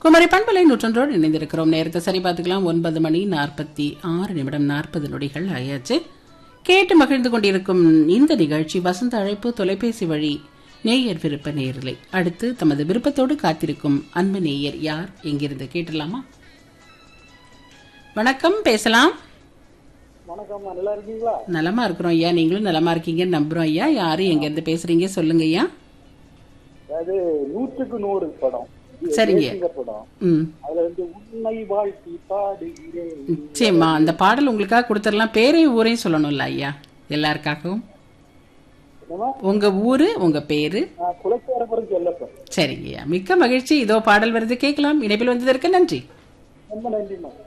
குமரி பண்பலை நூற்றொன்றோடு இணைந்திருக்கிறோம் நேரத்தை சரி பார்த்துக்கலாம் ஒன்பது மணி நாற்பத்தி ஆறு நிமிடம் நாற்பது நொடிகள் ஆயாச்சு கேட்டு மகிழ்ந்து கொண்டிருக்கும் இந்த நிகழ்ச்சி வசந்த அழைப்பு தொலைபேசி வழி நேயர் விருப்ப நேயர்களை அடுத்து தமது விருப்பத்தோடு காத்திருக்கும் அன்பு நேயர் யார் எங்கிருந்து கேட்டலாமா வணக்கம் பேசலாம் வணக்கம்மா நல்லா இருக்கீங்களா நலமா இருக்கிறோம் ஐயா நீங்களும் நலமா இருக்கீங்கன்னு நம்புறோம் ஐயா யாரு எங்க இருந்து பேசுறீங்க சொல்லுங்க ஐயா அதாவது நூற்றுக்கு நூறு படம் இது சரிங்க. தேசிங்க படம் ம் அதுல வந்து உன்னை வாழ்த்தி பாடுகிறேன் நிச்சயமா அந்த பாடல் உங்களுக்காக கொடுத்துடலாம் பேரையும் ஊரையும் சொல்லணும்ல ஐயா எல்லாருக்காகவும் என்னமா உங்க ஊரு உங்க பேரு நான் குலசேரபுரம் செல்லப்பன் சரிங்கய்யா மிக்க மகிழ்ச்சி இதோ பாடல் வருது கேட்கலாம் இணைப்பில் வந்ததற்கு நன்றி ரொம்ப நன்றிம்மா